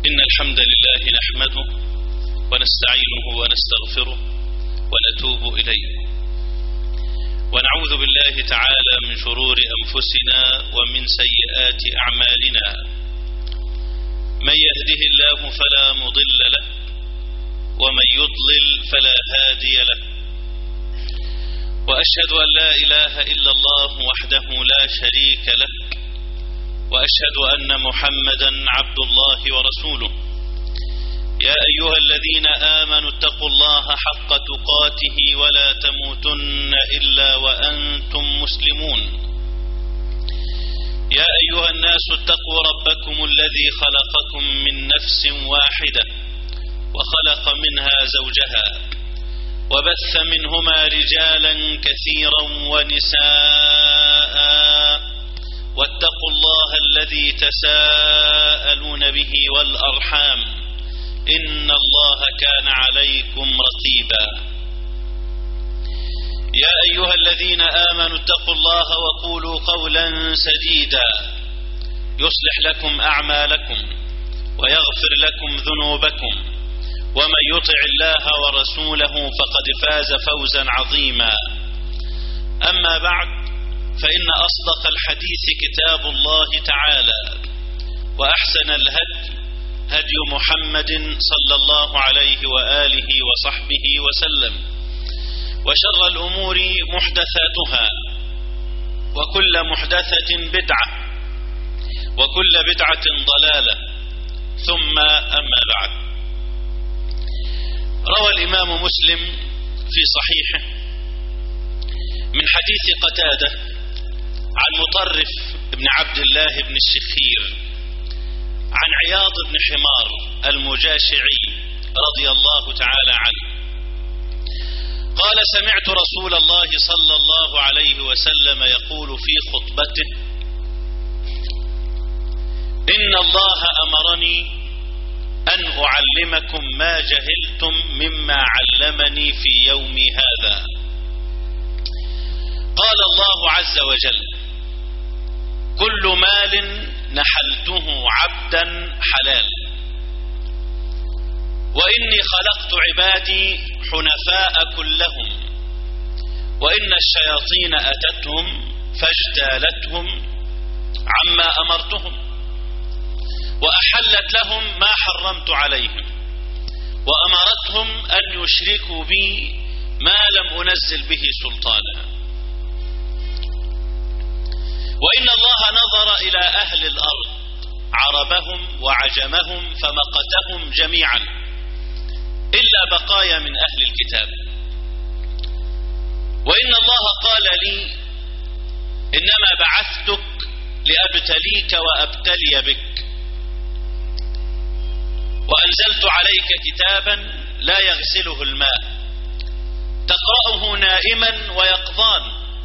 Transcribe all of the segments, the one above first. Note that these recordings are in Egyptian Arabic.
إن الحمد لله نحمده ونستعينه ونستغفره ونتوب إليه ونعوذ بالله تعالى من شرور أنفسنا ومن سيئات أعمالنا من يهده الله فلا مضل له ومن يضلل فلا هادي له وأشهد أن لا إله إلا الله وحده لا شريك له وأشهد أن محمدا عبد الله ورسوله يا أيها الذين آمنوا اتقوا الله حق تقاته ولا تموتن إلا وأنتم مسلمون يا أيها الناس اتقوا ربكم الذي خلقكم من نفس واحدة وخلق منها زوجها وبث منهما رجالا كثيرا ونساء واتقوا الله الذي تساءلون به والأرحام إن الله كان عليكم رقيبا يا أيها الذين آمنوا اتقوا الله وقولوا قولا سديدا يصلح لكم أعمالكم ويغفر لكم ذنوبكم ومن يطع الله ورسوله فقد فاز فوزا عظيما أما بعد فإن أصدق الحديث كتاب الله تعالى وأحسن الهدي هدي محمد صلى الله عليه وآله وصحبه وسلم وشر الأمور محدثاتها وكل محدثة بدعة وكل بدعة ضلالة ثم أما بعد روى الإمام مسلم في صحيحه من حديث قتاده عن مطرف بن عبد الله بن الشخير عن عياض بن حمار المجاشعي رضي الله تعالى عنه قال سمعت رسول الله صلى الله عليه وسلم يقول في خطبته إن الله أمرني أن أعلمكم ما جهلتم مما علمني في يومي هذا قال الله عز وجل كل مال نحلته عبدا حلال وإني خلقت عبادي حنفاء كلهم وإن الشياطين أتتهم فاجتالتهم عما أمرتهم وأحلت لهم ما حرمت عليهم وأمرتهم أن يشركوا بي ما لم أنزل به سلطانا وإن الله نظر إلى أهل الأرض عربهم وعجمهم فمقتهم جميعا إلا بقايا من أهل الكتاب وإن الله قال لي إنما بعثتك لأبتليك وأبتلي بك وأنزلت عليك كتابا لا يغسله الماء تقرأه نائما ويقظان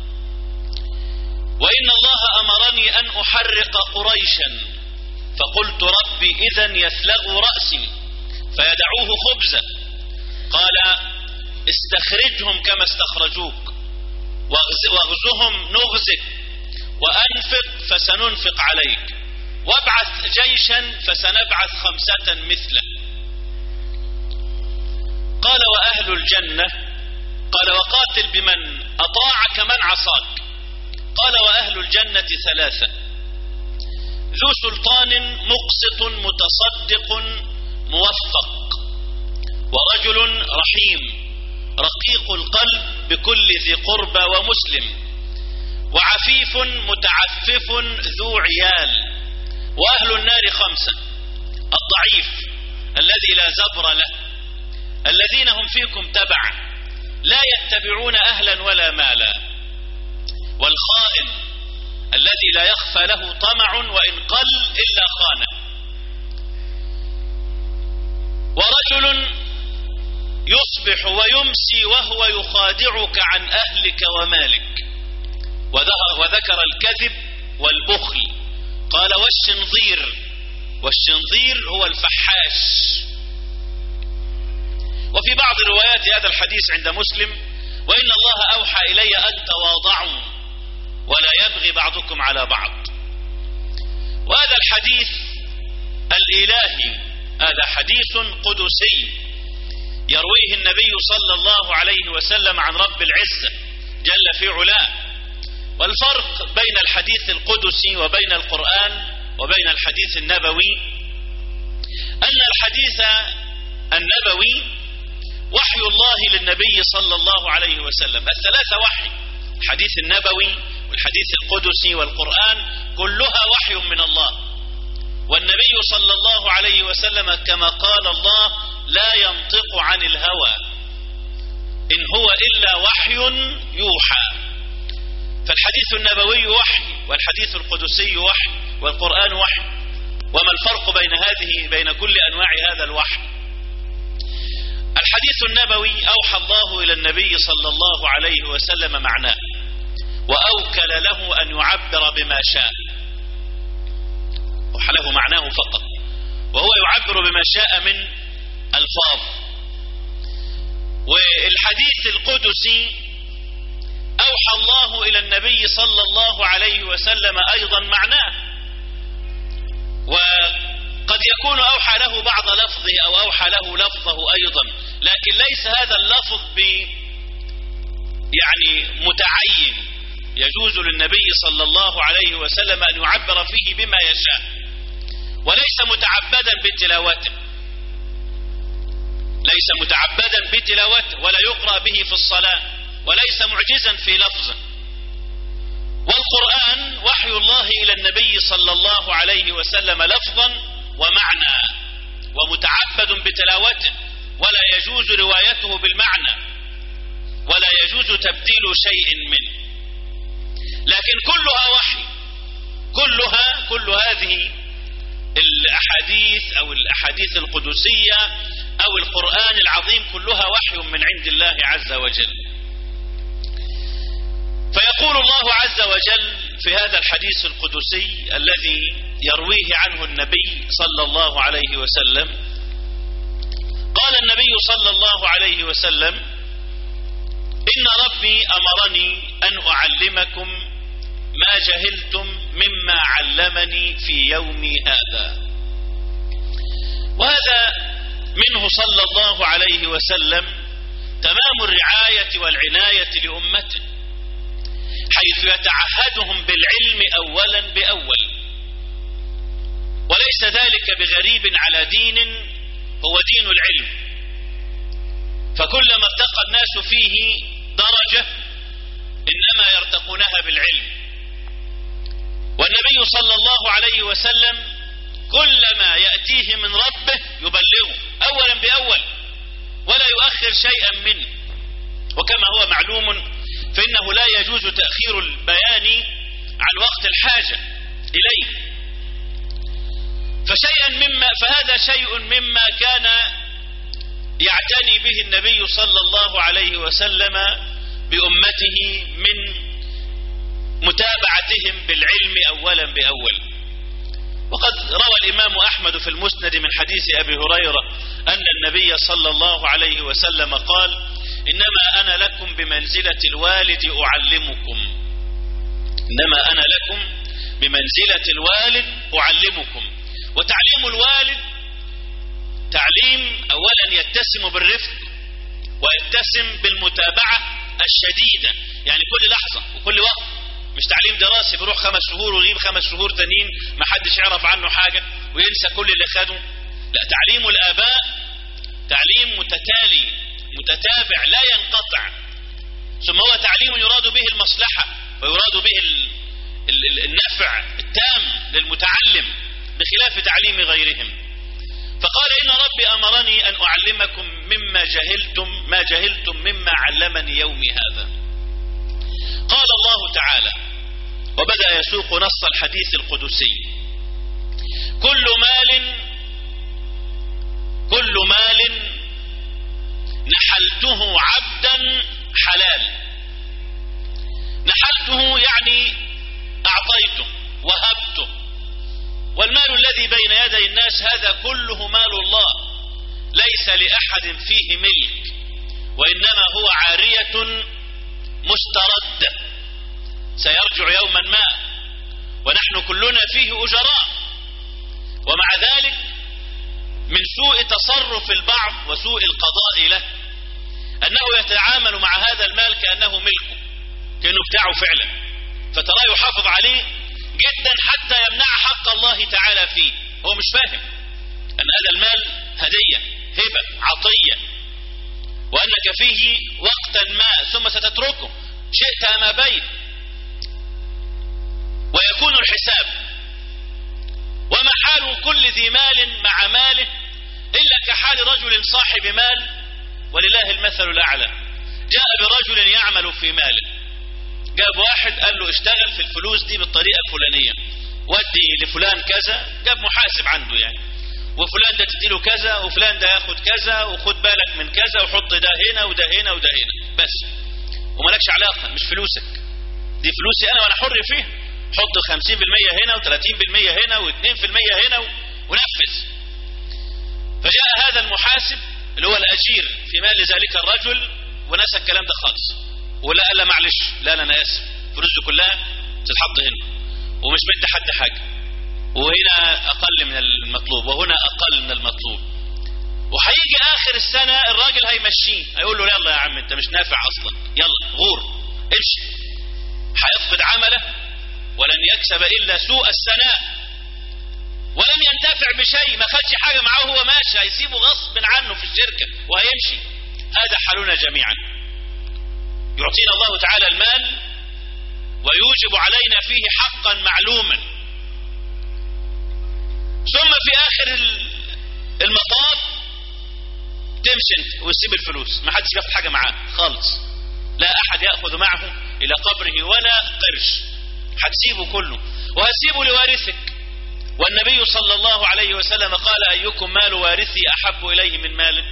وإن الله أمرني أن أحرق قريشا فقلت ربي إذا يثلغ رأسي فيدعوه خبزا قال استخرجهم كما استخرجوك واغزهم نغزك وأنفق فسننفق عليك وابعث جيشا فسنبعث خمسة مثله قال وأهل الجنة قال وقاتل بمن أطاعك من عصاك قال وأهل الجنة ثلاثة ذو سلطان مقسط متصدق موفق ورجل رحيم رقيق القلب بكل ذي قربى ومسلم وعفيف متعفف ذو عيال وأهل النار خمسة الضعيف الذي لا زبر له الذين هم فيكم تبع لا يتبعون أهلا ولا مالا والخائن الذي لا يخفى له طمع وإن قل إلا خانه ورجل يصبح ويمسي وهو يخادعك عن أهلك ومالك وذكر الكذب والبخل قال والشنظير والشنظير هو الفحاش وفي بعض روايات هذا الحديث عند مسلم وإن الله أوحى إلي أن تواضعوا ولا يبغي بعضكم على بعض وهذا الحديث الإلهي وهذا حديث قدسي يرويه النبي صلى الله عليه وسلم عن رب العزة جل في علاه والفرق بين الحديث القدسي وبين القرآن وبين الحديث النبوي أن الحديث النبوي وحي الله للنبي صلى الله عليه وسلم الثلاثة وحي الحديث النبوي والحديث القدسي والقرآن كلها وحي من الله والنبي صلى الله عليه وسلم كما قال الله لا ينطق عن الهوى إن هو إلا وحي يوحى فالحديث النبوي وحي والحديث القدسي وحي والقرآن وحي وما الفرق بين هذه بين كل أنواع هذا الوحي الحديث النبوي أوحى الله إلى النبي صلى الله عليه وسلم معناه وأوكل له أن يعبر بما شاء أوحى له معناه فقط وهو يعبر بما شاء من الفاظ والحديث القدسي أوحى الله إلى النبي صلى الله عليه وسلم أيضا معناه وقد يكون أوحى له بعض لفظه أو أوحى له لفظه أيضا لكن ليس هذا اللفظ ب يعني متعين يجوز للنبي صلى الله عليه وسلم أن يعبر فيه بما يشاء وليس متعبدا بتلاوته ليس متعبدا بتلاوته ولا يقرأ به في الصلاة وليس معجزا في لفظه والقرآن وحي الله إلى النبي صلى الله عليه وسلم لفظا ومعنى ومتعبد بتلاوته ولا يجوز روايته بالمعنى ولا يجوز تبديل شيء منه لكن كلها وحي كلها كل هذه الأحاديث أو الأحاديث القدسية أو القرآن العظيم كلها وحي من عند الله عز وجل فيقول الله عز وجل في هذا الحديث القدسي الذي يرويه عنه النبي صلى الله عليه وسلم قال النبي صلى الله عليه وسلم إن ربي أمرني أن أعلمكم ما جهلتم مما علمني في يومي هذا وهذا منه صلى الله عليه وسلم تمام الرعاية والعناية لأمته حيث يتعهدهم بالعلم أولا بأول وليس ذلك بغريب على دين هو دين العلم فكلما ارتقى الناس فيه درجة إنما يرتقونها بالعلم والنبي صلى الله عليه وسلم كلما يأتيه من ربه يبلغه أولا بأول ولا يؤخر شيئا منه وكما هو معلوم فإنه لا يجوز تأخير البيان عن وقت الحاجة إليه فشيئا مما فهذا شيء مما كان يعتني به النبي صلى الله عليه وسلم بأمته من متابعتهم بالعلم أولا بأول وقد روى الإمام أحمد في المسند من حديث أبي هريرة أن النبي صلى الله عليه وسلم قال إنما أنا لكم بمنزلة الوالد أعلمكم إنما أنا لكم بمنزلة الوالد أعلمكم وتعليم الوالد تعليم أولا يتسم بالرفق ويتسم بالمتابعة الشديدة يعني كل لحظة وكل وقت مش تعليم دراسي بيروح خمس شهور ويغيب خمس شهور تانيين ما حدش يعرف عنه حاجة وينسى كل اللي خده لا تعليم الآباء تعليم متتالي متتابع لا ينقطع ثم هو تعليم يراد به المصلحة ويراد به ال ال النفع التام للمتعلم بخلاف تعليم غيرهم فقال إن ربي أمرني أن أعلمكم مما جهلتم ما جهلتم مما علمني يومي هذا قال الله تعالى وبدأ يسوق نص الحديث القدسي كل مال كل مال نحلته عبدا حلال نحلته يعني أعطيته وهبته والمال الذي بين يدي الناس هذا كله مال الله ليس لأحد فيه ملك وإنما هو عارية مستردة سيرجع يوما ما ونحن كلنا فيه أجراء ومع ذلك من سوء تصرف البعض وسوء القضاء له أنه يتعامل مع هذا المال كأنه ملكه كأنه بتاعه فعلا فتراه يحافظ عليه جدا حتى يمنع حق الله تعالى فيه هو مش فاهم أن هذا المال هدية هبة عطية وأنك فيه وقتا ما ثم ستتركه شئت أم أبيت ويكون الحساب وما حال كل ذي مال مع ماله إلا كحال رجل صاحب مال ولله المثل الأعلى جاء برجل يعمل في ماله جاب واحد قال له اشتغل في الفلوس دي بالطريقة الفلانية ودي لفلان كذا جاب محاسب عنده يعني وفلان ده تديله كذا وفلان ده ياخد كذا وخد بالك من كذا وحط ده هنا وده هنا وده هنا بس ومالكش علاقة مش فلوسك دي فلوسي انا وانا حر فيها حط 50% هنا و30% هنا و2% هنا ونفذ فجاء هذا المحاسب اللي هو الاجير في مال ذلك الرجل ونسى الكلام ده خالص ولا قال لا معلش لا لا انا اسف فلوسي كلها تتحط هنا ومش مدي حد حاجه وهنا اقل من المطلوب وهنا اقل من المطلوب وهيجي اخر السنه الراجل هيمشيه هيقول له يلا يا عم انت مش نافع اصلا يلا غور امشي هيفقد عمله ولن يكسب الا سوء الثناء ولم ينتفع بشيء ما خدش حاجه معاه وهو ماشي هيسيبه غصب عنه في الشركه وهيمشي هذا حالنا جميعا يعطينا الله تعالى المال ويوجب علينا فيه حقا معلوما ثم في اخر المطاف تمشي انت وتسيب الفلوس ما حدش ياخد حاجه معاه خالص لا احد ياخذ معه الى قبره ولا قرش هتسيبه كله وهسيبه لوارثك والنبي صلى الله عليه وسلم قال ايكم مال وارثي احب اليه من ماله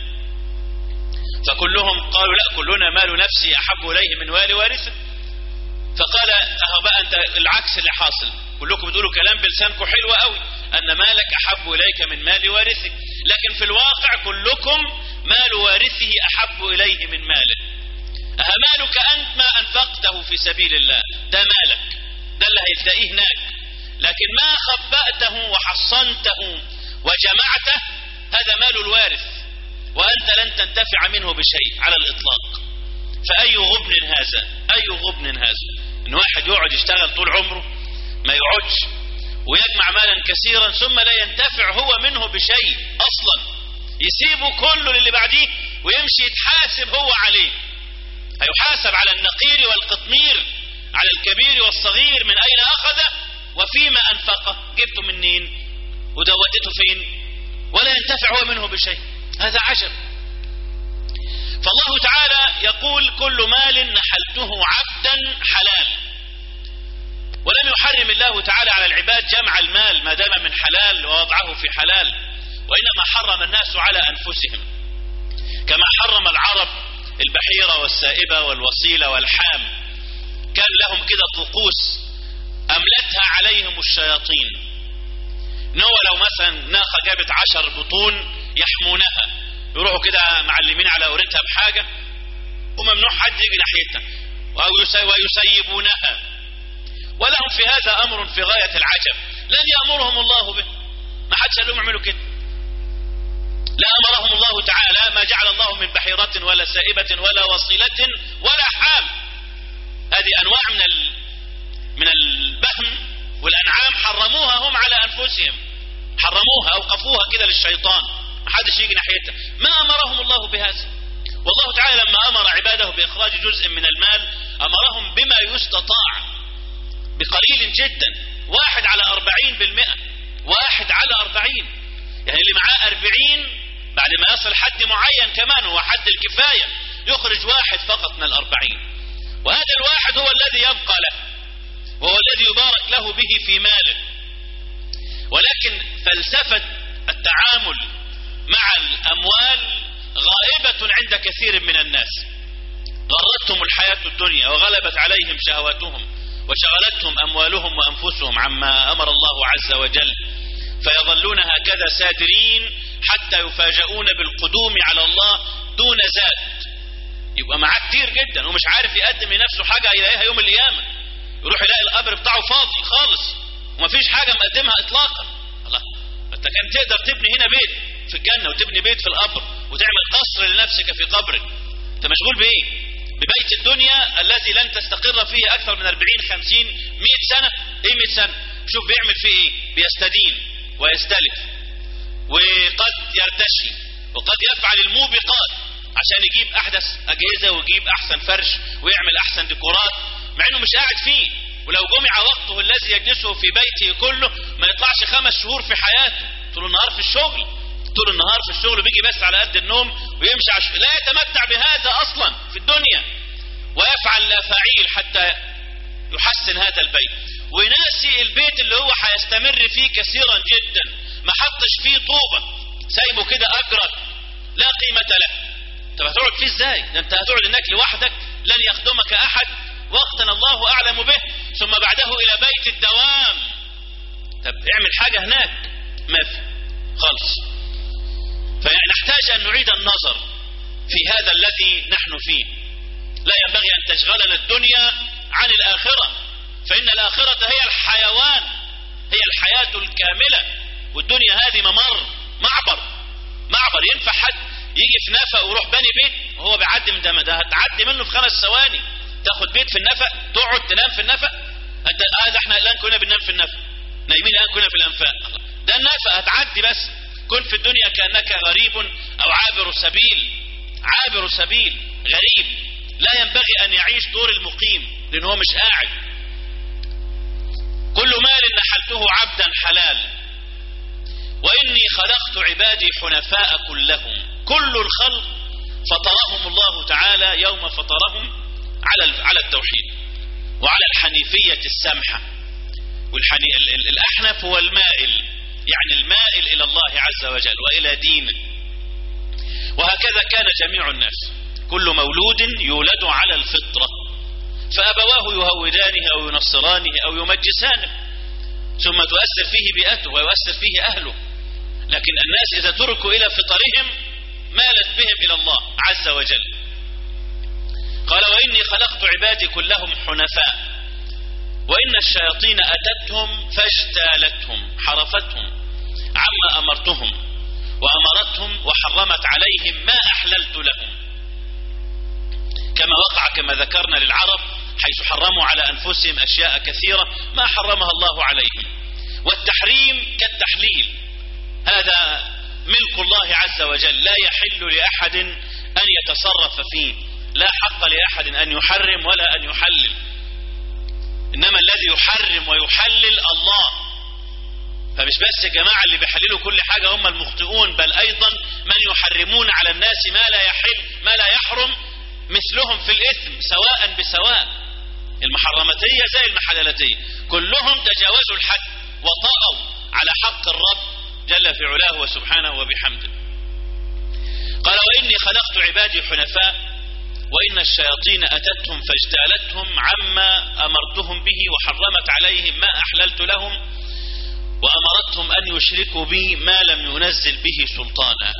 فكلهم قالوا لا كلنا مال نفسي احب اليه من مال وارثه فقال اهو بقى انت العكس اللي حاصل كلكم بتقولوا كلام بلسانكم حلو قوي ان مالك احب اليك من مال وارثك لكن في الواقع كلكم مال وارثه احب اليه من ماله أهمالك أنت ما أنفقته في سبيل الله ده مالك ده اللي هيلاقيه هناك لكن ما خبأته وحصنته وجمعته هذا مال الوارث وأنت لن تنتفع منه بشيء على الإطلاق فأي غبن هذا أي غبن هذا إن واحد يقعد يشتغل طول عمره ما يقعدش ويجمع مالا كثيرا ثم لا ينتفع هو منه بشيء أصلا يسيبه كله للي بعديه ويمشي يتحاسب هو عليه هيحاسب على النقير والقطمير على الكبير والصغير من أين أخذ وفيما أنفقه جبته منين وده ودته فين ولا ينتفع هو منه بشيء هذا عجب فالله تعالى يقول كل مال نحلته عبدا حلال ولم يحرم الله تعالى على العباد جمع المال ما دام من حلال ووضعه في حلال وإنما حرم الناس على أنفسهم كما حرم العرب البحيرة والسائبة والوصيلة والحام كان لهم كده طقوس أملتها عليهم الشياطين إن هو لو مثلا ناقة جابت عشر بطون يحمونها يروحوا كده معلمين على أورتها بحاجة وممنوع حد يجي ناحيتها ويسيبونها ولهم في هذا أمر في غاية العجب لن يأمرهم الله به ما حدش قال لهم اعملوا كده لا أمرهم الله تعالى ما جعل الله من بحيرة ولا سائبة ولا وصيلة ولا حام هذه أنواع من ال... من البهم والأنعام حرموها هم على أنفسهم حرموها أوقفوها كده للشيطان ما حدش يجي ناحيتها ما أمرهم الله بهذا والله تعالى لما أمر عباده بإخراج جزء من المال أمرهم بما يستطاع بقليل جدا واحد على أربعين بالمئة واحد على أربعين يعني اللي معاه أربعين بعد ما يصل حد معين كمان هو حد الكفاية يخرج واحد فقط من الأربعين وهذا الواحد هو الذي يبقى له وهو الذي يبارك له به في ماله ولكن فلسفة التعامل مع الأموال غائبة عند كثير من الناس غرتهم الحياة الدنيا وغلبت عليهم شهواتهم وشغلتهم أموالهم وأنفسهم عما أمر الله عز وجل فيظلون هكذا سادرين حتى يفاجؤون بالقدوم على الله دون زاد يبقى معاه كتير جدا ومش عارف يقدم لنفسه حاجة يلاقيها يوم القيامة يروح يلاقي القبر بتاعه فاضي خالص ومفيش حاجة مقدمها اطلاقا الله انت كان تقدر تبني هنا بيت في الجنة وتبني بيت في القبر وتعمل قصر لنفسك في قبرك انت مشغول بايه ببيت الدنيا الذي لن تستقر فيه اكثر من 40 50 100 سنة ايه 100 سنة شوف بيعمل فيه ايه بيستدين ويستلف وقد يرتشي وقد يفعل الموبقات عشان يجيب احدث اجهزة ويجيب احسن فرش ويعمل احسن ديكورات مع انه مش قاعد فيه ولو جمع وقته الذي يجلسه في بيته كله ما يطلعش خمس شهور في حياته طول النهار في الشغل طول النهار في الشغل بيجي بس على قد النوم ويمشي عش... لا يتمتع بهذا اصلا في الدنيا ويفعل الافاعيل حتى يحسن هذا البيت ويناسي البيت اللي هو هيستمر فيه كثيرا جدا ما حطش فيه طوبة سايبه كده اجرد لا قيمة له طب هتقعد فيه ازاي ده انت هتقعد هناك لوحدك لن يخدمك احد وقتا الله اعلم به ثم بعده الى بيت الدوام طب اعمل حاجة هناك ما في خالص فنحتاج ان نعيد النظر في هذا الذي نحن فيه لا ينبغي ان تشغلنا الدنيا عن الاخرة فان الاخرة هي الحيوان هي الحياة الكاملة والدنيا هذه ممر معبر معبر ينفع حد يجي في نفق ويروح بني بيت وهو بيعدي من ده ده هتعدي منه في خمس ثواني تاخد بيت في النفق تقعد تنام في النفق انت اه ده احنا الان كنا بننام في النفق نايمين الان كنا في الانفاق ده النفق هتعدي بس كن في الدنيا كانك غريب او عابر سبيل عابر سبيل غريب لا ينبغي ان يعيش دور المقيم لان هو مش قاعد كل مال نحلته عبدا حلال واني خلقت عبادي حنفاء كلهم كل الخلق فطرهم الله تعالى يوم فطرهم على على التوحيد وعلى الحنيفية السمحة والحني ال ال الأحنف هو المائل يعني المائل إلى الله عز وجل وإلى دينه وهكذا كان جميع الناس كل مولود يولد على الفطرة فأبواه يهودانه أو ينصرانه أو يمجسانه ثم تؤثر فيه بيئته ويؤثر فيه أهله لكن الناس إذا تركوا إلى فطرهم مالت بهم إلى الله عز وجل قال وإني خلقت عبادي كلهم حنفاء وإن الشياطين أتتهم فاجتالتهم حرفتهم عما أمرتهم وأمرتهم وحرمت عليهم ما أحللت لهم كما وقع كما ذكرنا للعرب حيث حرموا على أنفسهم أشياء كثيرة ما حرمها الله عليهم والتحريم كالتحليل هذا ملك الله عز وجل لا يحل لأحد أن يتصرف فيه لا حق لأحد أن يحرم ولا أن يحلل إنما الذي يحرم ويحلل الله فمش بس يا جماعة اللي بيحللوا كل حاجة هم المخطئون بل أيضا من يحرمون على الناس ما لا يحل ما لا يحرم مثلهم في الإثم سواء بسواء المحرمتية زي المحللتية كلهم تجاوزوا الحد وطأوا على حق الرب جل في علاه وسبحانه وبحمده قال وإني خلقت عبادي حنفاء وإن الشياطين أتتهم فاجتالتهم عما أمرتهم به وحرمت عليهم ما أحللت لهم وأمرتهم أن يشركوا بي ما لم ينزل به سلطانا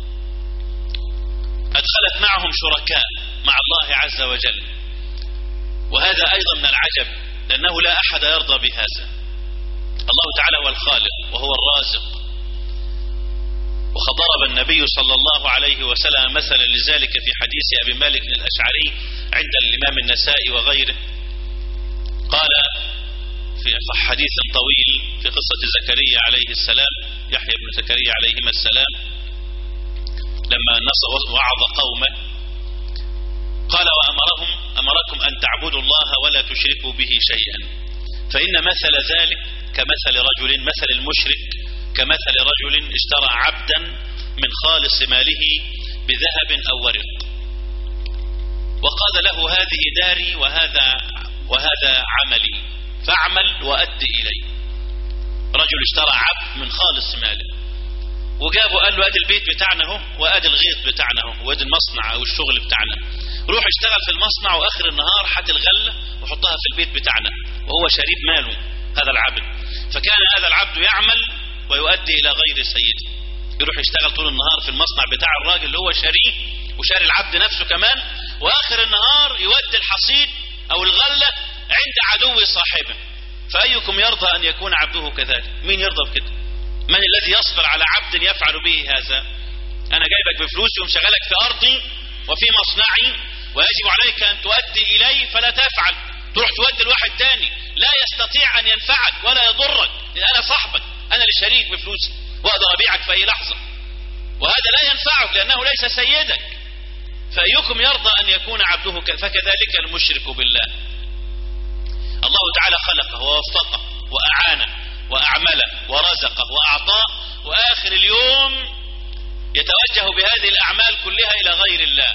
أدخلت معهم شركاء مع الله عز وجل وهذا أيضا من العجب لأنه لا أحد يرضى بهذا الله تعالى هو الخالق وهو الرازق وقد ضرب النبي صلى الله عليه وسلم مثلا لذلك في حديث أبي مالك الأشعري عند الإمام النسائي وغيره قال في حديث طويل في قصة زكريا عليه السلام يحيى بن زكريا عليهما السلام لما نصر وعظ قومه قال وأمرهم أمركم أن تعبدوا الله ولا تشركوا به شيئا فإن مثل ذلك كمثل رجل مثل المشرك كمثل رجل اشترى عبدا من خالص ماله بذهب أو ورق وقال له هذه داري وهذا وهذا عملي فاعمل وأد إلي رجل اشترى عبد من خالص ماله وجابه قال له ادي البيت بتاعنا اهو وادي الغيط بتاعنا اهو وادي المصنع او الشغل بتاعنا روح اشتغل في المصنع واخر النهار حط الغله وحطها في البيت بتاعنا وهو شريب ماله هذا العبد فكان هذا العبد يعمل ويؤدي الى غير سيده يروح يشتغل طول النهار في المصنع بتاع الراجل اللي هو شاريه وشاري العبد نفسه كمان واخر النهار يودي الحصيد او الغله عند عدو صاحبه فايكم يرضى ان يكون عبده كذلك مين يرضى بكده من الذي يصبر على عبد يفعل به هذا انا جايبك بفلوسي ومشغلك في ارضي وفي مصنعي ويجب عليك ان تؤدي الي فلا تفعل تروح تودي لواحد تاني لا يستطيع ان ينفعك ولا يضرك لان انا صاحبك انا اللي شريك بفلوسي واقدر ابيعك في اي لحظه وهذا لا ينفعك لانه ليس سيدك فايكم يرضى ان يكون عبده فكذلك المشرك بالله الله تعالى خلقه ووفقه واعانه واعمله ورزقه واعطاه واخر اليوم يتوجه بهذه الاعمال كلها الى غير الله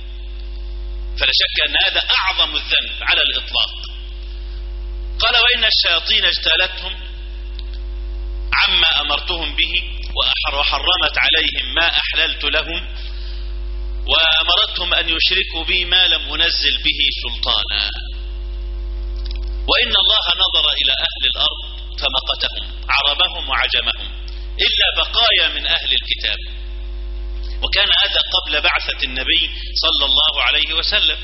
فلا شك ان هذا اعظم الذنب على الاطلاق قال وان الشياطين اجتالتهم عما امرتهم به وحرمت عليهم ما احللت لهم وامرتهم ان يشركوا بي ما لم انزل به سلطانا وان الله نظر الى اهل الارض فمقتهم عربهم وعجمهم الا بقايا من اهل الكتاب وكان هذا قبل بعثة النبي صلى الله عليه وسلم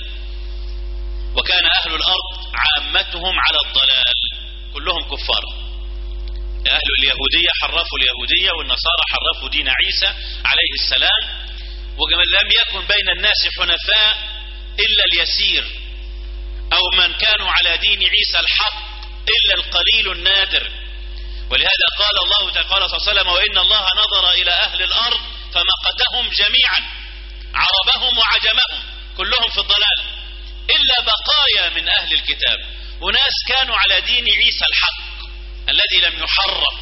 وكان أهل الأرض عامتهم على الضلال كلهم كفار أهل اليهودية حرفوا اليهودية والنصارى حرفوا دين عيسى عليه السلام ولم يكن بين الناس حنفاء إلا اليسير أو من كانوا على دين عيسى الحق إلا القليل النادر ولهذا قال الله تعالى قال صلى الله عليه وسلم وإن الله نظر إلى أهل الأرض فمقتهم جميعا عربهم وعجمهم كلهم في الضلال إلا بقايا من أهل الكتاب وناس كانوا على دين عيسى الحق الذي لم يحرف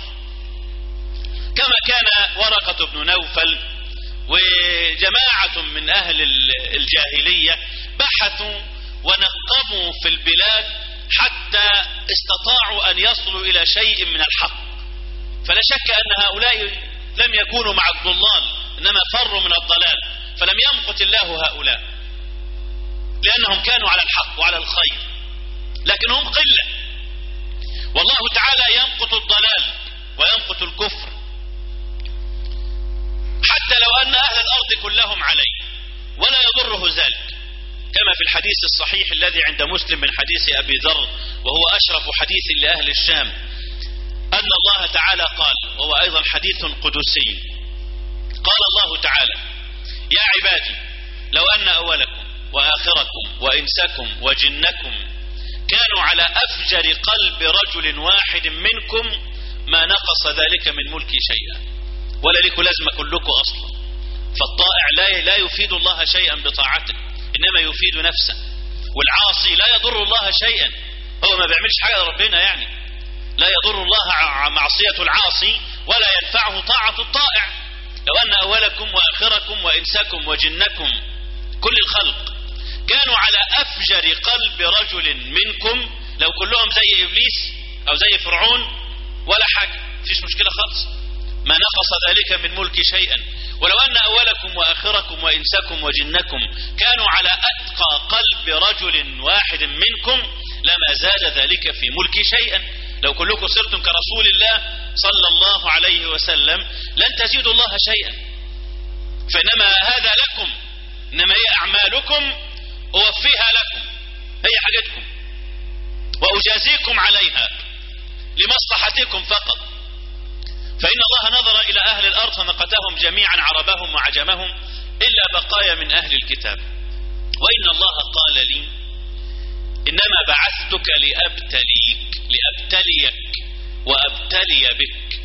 كما كان ورقة بن نوفل وجماعة من أهل الجاهلية بحثوا ونقبوا في البلاد حتى استطاعوا أن يصلوا إلى شيء من الحق فلا شك أن هؤلاء لم يكونوا مع الضلال إنما فروا من الضلال فلم يمقت الله هؤلاء لأنهم كانوا على الحق وعلى الخير لكنهم قلة والله تعالى يمقت الضلال ويمقت الكفر حتى لو أن أهل الأرض كلهم عليه ولا يضره ذلك كما في الحديث الصحيح الذي عند مسلم من حديث أبي ذر وهو أشرف حديث لأهل الشام أن الله تعالى قال وهو أيضا حديث قدسي قال الله تعالى يا عبادي لو أن أولكم وآخركم وإنسكم وجنكم كانوا على أفجر قلب رجل واحد منكم ما نقص ذلك من ملكي شيئا ولا لك لازمة كلكم أصلا فالطائع لا لا يفيد الله شيئا بطاعته إنما يفيد نفسه والعاصي لا يضر الله شيئا هو ما بيعملش حاجة لربنا يعني لا يضر الله معصية العاصي ولا ينفعه طاعة الطائع لو أن أولكم وآخركم وإنسكم وجنكم كل الخلق كانوا على أفجر قلب رجل منكم لو كلهم زي إبليس أو زي فرعون ولا حاجة فيش مشكلة خالص ما نقص ذلك من ملك شيئا ولو أن أولكم وآخركم وإنسكم وجنكم كانوا على أتقى قلب رجل واحد منكم لما زاد ذلك في ملك شيئا لو كلكم صرتم كرسول الله صلى الله عليه وسلم لن تزيدوا الله شيئا فإنما هذا لكم إنما هي أعمالكم أوفيها لكم هي حاجتكم وأجازيكم عليها لمصلحتكم فقط فإن الله نظر إلى أهل الأرض فمقتهم جميعا عربهم وعجمهم إلا بقايا من أهل الكتاب وإن الله قال لي إنما بعثتك لأبتليك لأبتليك وأبتلي بك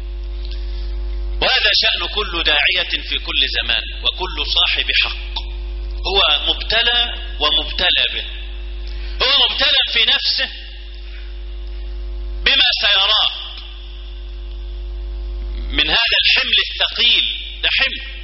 وهذا شأن كل داعية في كل زمان وكل صاحب حق هو مبتلى ومبتلى به هو مبتلى في نفسه بما سيراه من هذا الحمل الثقيل ده حمل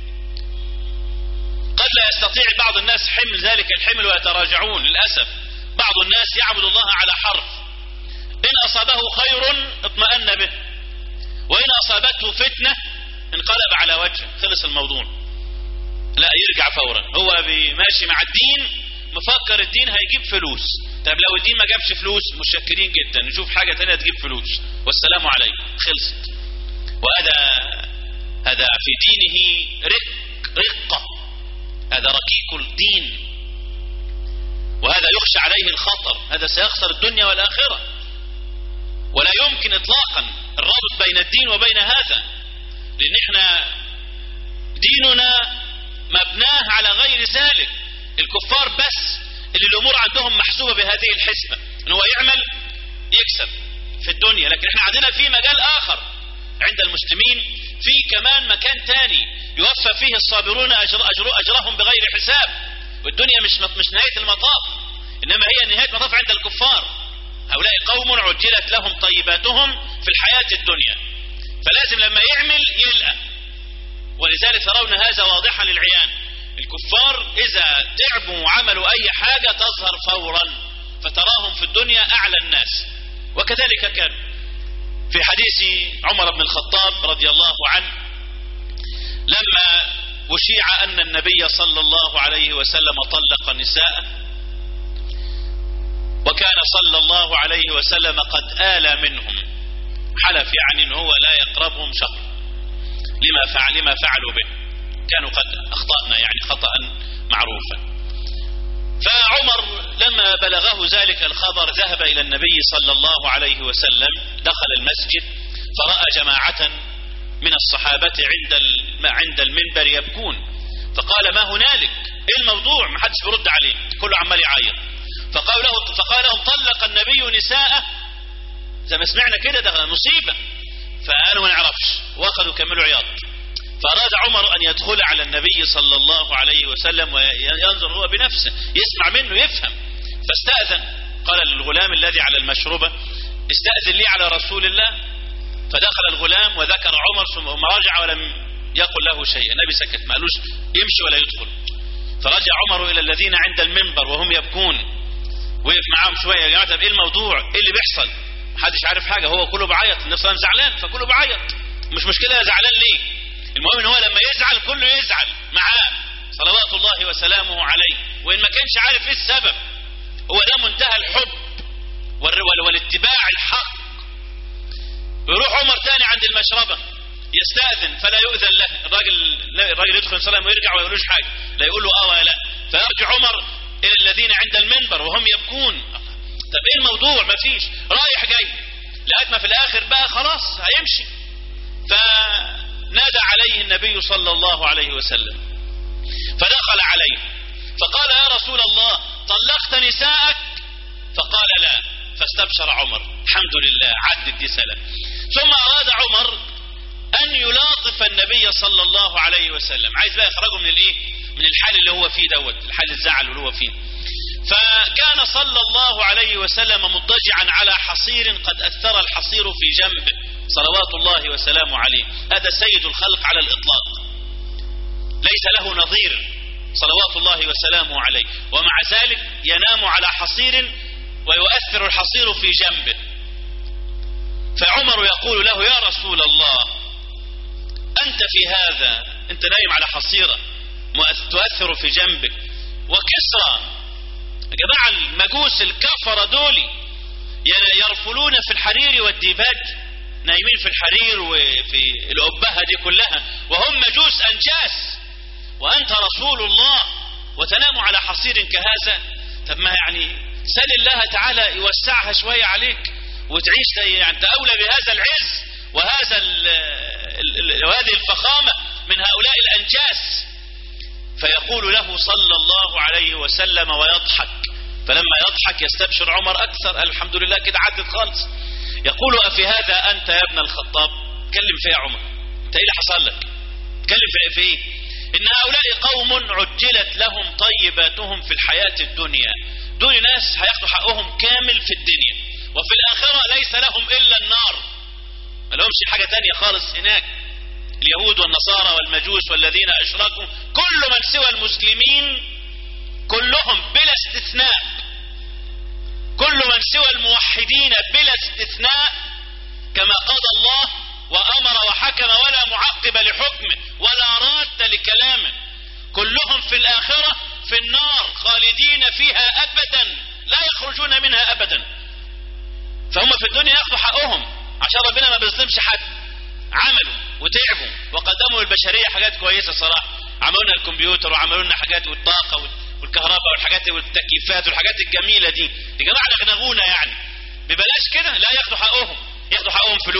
قد لا يستطيع بعض الناس حمل ذلك الحمل ويتراجعون للأسف بعض الناس يعبد الله على حرف إن أصابه خير اطمأن به وإن أصابته فتنة انقلب على وجهه خلص الموضوع لا يرجع فورا هو ماشي مع الدين مفكر الدين هيجيب فلوس طب لو الدين ما جابش فلوس متشكرين جدا نشوف حاجة تانية تجيب فلوس والسلام عليكم خلصت وهذا هذا في دينه رق رقة هذا رقيق الدين وهذا يخشى عليه الخطر هذا سيخسر الدنيا والآخرة ولا يمكن إطلاقا الرابط بين الدين وبين هذا لان احنا ديننا مبناه على غير ذلك الكفار بس اللي الامور عندهم محسوبة بهذه الحسبة ان هو يعمل يكسب في الدنيا لكن احنا عندنا في مجال اخر عند المسلمين في كمان مكان تاني يوفى فيه الصابرون أجر أجر أجرهم بغير حساب والدنيا مش مش نهاية المطاف إنما هي نهاية المطاف عند الكفار هؤلاء قوم عجلت لهم طيباتهم في الحياة الدنيا فلازم لما يعمل يلقى ولذلك ترون هذا واضحا للعيان الكفار إذا تعبوا وعملوا أي حاجة تظهر فورا فتراهم في الدنيا أعلى الناس وكذلك كان في حديث عمر بن الخطاب رضي الله عنه لما أشيع أن النبي صلى الله عليه وسلم طلق نساءه وكان صلى الله عليه وسلم قد آل منهم حلف يعني أنه هو لا يقربهم شهر لما فعل لما فعلوا به كانوا قد أخطأنا يعني خطأ معروفا فعمر لما بلغه ذلك الخبر ذهب إلى النبي صلى الله عليه وسلم دخل المسجد فرأى جماعة من الصحابة عند عند المنبر يبكون فقال ما هنالك ايه الموضوع ما حدش بيرد عليه كله عمال يعيط فقال له فقال لهم طلق النبي نساءه زي ما سمعنا كده ده مصيبة فقالوا ما نعرفش واخذوا كملوا عياط فأراد عمر أن يدخل على النبي صلى الله عليه وسلم وينظر هو بنفسه يسمع منه يفهم فاستأذن قال للغلام الذي على المشروبة استأذن لي على رسول الله فدخل الغلام وذكر عمر ثم رجع ولم يقل له شيء النبي سكت ما قالوش يمشي ولا يدخل فرجع عمر إلى الذين عند المنبر وهم يبكون وقف معاهم شوية يا جماعة طب ايه الموضوع ايه اللي بيحصل محدش عارف حاجة هو كله بعيط النبي صلى الله عليه وسلم زعلان فكله بعيط مش مشكلة زعلان ليه المهم ان هو لما يزعل كله يزعل معاه صلوات الله وسلامه عليه وان ما كانش عارف ايه السبب هو ده منتهى الحب والاتباع الحق يروح عمر تاني عند المشربة يستأذن فلا يؤذن له الراجل الراجل يدخل يصلي ويرجع وما يقولوش حاجة لا يقول له اه ولا لا فيرجع عمر الى الذين عند المنبر وهم يبكون طب ايه الموضوع ما فيش رايح جاي لغايه ما في الاخر بقى خلاص هيمشي فنادى عليه النبي صلى الله عليه وسلم فدخل عليه فقال يا رسول الله طلقت نساءك فقال لا فاستبشر عمر الحمد لله عدت دي سنة ثم أراد عمر أن يلاطف النبي صلى الله عليه وسلم عايز بقى يخرجه من الإيه من الحال اللي هو فيه دوت الحال الزعل اللي هو فيه فكان صلى الله عليه وسلم مضجعا على حصير قد أثر الحصير في جنبه صلوات الله وسلامه عليه هذا سيد الخلق على الإطلاق ليس له نظير صلوات الله وسلامه عليه ومع ذلك ينام على حصير ويؤثر الحصير في جنبه فعمر يقول له يا رسول الله أنت في هذا أنت نايم على حصيرة تؤثر في جنبك وكسرى يا جماعة المجوس الكفرة دول يرفلون في الحرير والديباج نايمين في الحرير وفي الأبهة دي كلها وهم مجوس أنجاس وأنت رسول الله وتنام على حصير كهذا طب ما يعني سل الله تعالى يوسعها شوية عليك وتعيش يعني انت أولى بهذا العز وهذا ال ال وهذه الفخامة من هؤلاء الأنجاس فيقول له صلى الله عليه وسلم ويضحك فلما يضحك يستبشر عمر أكثر الحمد لله كده عدت خالص يقول أفي هذا أنت يا ابن الخطاب كلم فيه يا عمر انت ايه اللي حصل لك كلم في ايه ان هؤلاء قوم عجلت لهم طيباتهم في الحياة الدنيا دول ناس هياخدوا حقهم كامل في الدنيا وفي الآخرة ليس لهم إلا النار ما لهمش حاجة تانية خالص هناك اليهود والنصارى والمجوس والذين أشركوا كل من سوى المسلمين كلهم بلا استثناء كل من سوى الموحدين بلا استثناء كما قضى الله وأمر وحكم ولا معقب لحكمه ولا راد لكلامه كلهم في الآخرة في النار خالدين فيها أبدا لا يخرجون منها أبدا فهم في الدنيا ياخذوا حقهم عشان ربنا ما بيظلمش حد عملوا وتعبوا وقدموا للبشرية حاجات كويسة صراحة عملوا لنا الكمبيوتر وعملوا لنا حاجات والطاقة والكهرباء والحاجات والتكييفات والحاجات الجميلة دي يا جماعة نغنغونا يعني ببلاش كده لا ياخدوا حقهم ياخدوا حقهم فلوس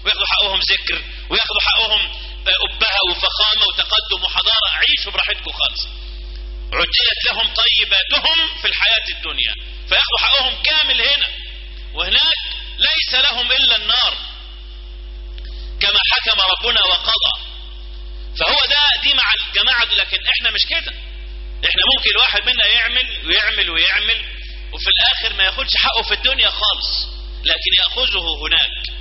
وياخدوا حقهم ذكر وياخدوا حقهم أبهة وفخامة وتقدم وحضارة عيشوا براحتكم خالص عجلت لهم طيباتهم في الحياة الدنيا فياخدوا حقهم كامل هنا وهناك ليس لهم إلا النار كما حكم ربنا وقضى فهو ده دي مع الجماعة دي لكن احنا مش كده احنا ممكن الواحد منا يعمل ويعمل ويعمل وفي الاخر ما ياخدش حقه في الدنيا خالص لكن يأخذه هناك